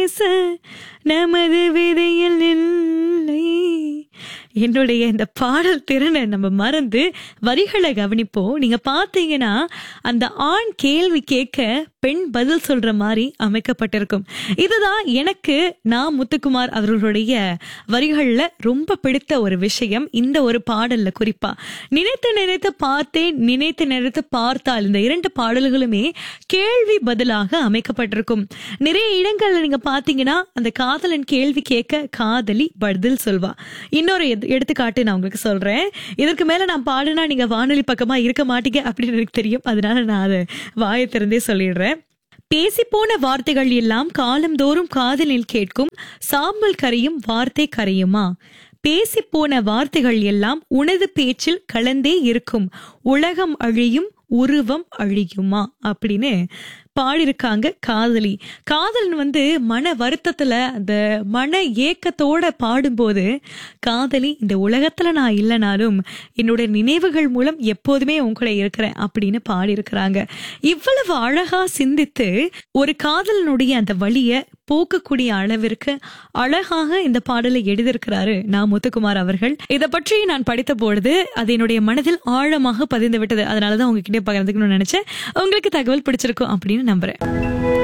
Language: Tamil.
பேச நமது விதையில் இல்லை என்னுடைய இந்த பாடல் திறனை நம்ம மறந்து வரிகளை கவனிப்போம் நீங்க பார்த்தீங்கன்னா அந்த ஆண் கேள்வி கேட்க பெண் பதில் சொல்ற மாதிரி அமைக்கப்பட்டிருக்கும் இதுதான் எனக்கு நான் முத்துக்குமார் அவர்களுடைய வரிகள்ல ரொம்ப பிடித்த ஒரு விஷயம் இந்த ஒரு பாடல்ல குறிப்பா நினைத்து நினைத்து பார்த்தேன் நினைத்து நினைத்து பார்த்தால் இந்த இரண்டு பாடல்களுமே கேள்வி பதிலாக அமைக்கப்பட்டிருக்கும் நிறைய இடங்கள்ல நீங்க பாத்தீங்கன்னா அந்த காதலன் கேள்வி கேட்க காதலி பதில் சொல்வா இன்னொரு எது- எடுத்துக்காட்டு நான் உங்களுக்கு சொல்றேன் இதற்கு மேல நான் பாடுனா நீங்க வானொலி பக்கமா இருக்க மாட்டீங்க அப்படின்னு எனக்கு தெரியும் அதனால நான் அதை வாயை திறந்தே சொல்லிடுறேன் பேசிப்போன வார்த்தைகள் எல்லாம் காலந்தோறும் காதலில் கேட்கும் சாம்பல் கரையும் வார்த்தை கரையுமா பேசிப்போன வார்த்தைகள் எல்லாம் உனது பேச்சில் கலந்தே இருக்கும் உலகம் அழியும் உருவம் அழியுமா அப்படின்னு பாடியிருக்காங்க காதலி காதலன் வந்து மன வருத்தத்துல அந்த மன ஏக்கத்தோட பாடும்போது காதலி இந்த உலகத்துல நான் இல்லைனாலும் என்னோட நினைவுகள் மூலம் எப்போதுமே உன் கூட இருக்கிறேன் அப்படின்னு பாடியிருக்கிறாங்க இவ்வளவு அழகா சிந்தித்து ஒரு காதலனுடைய அந்த வழிய போக்கக்கூடிய அளவிற்கு அழகாக இந்த பாடலை எழுதியிருக்கிறாரு நான் முத்துக்குமார் அவர்கள் இதை பற்றி நான் படித்த பொழுது அது என்னுடைய மனதில் ஆழமாக பதிந்து விட்டது அதனாலதான் உங்ககிட்ட பகிர்ந்துக்கணும்னு நினைச்சேன் உங்களுக்கு தகவல் பிடிச்சிருக்கும் அப்படின்னு நம்புறேன்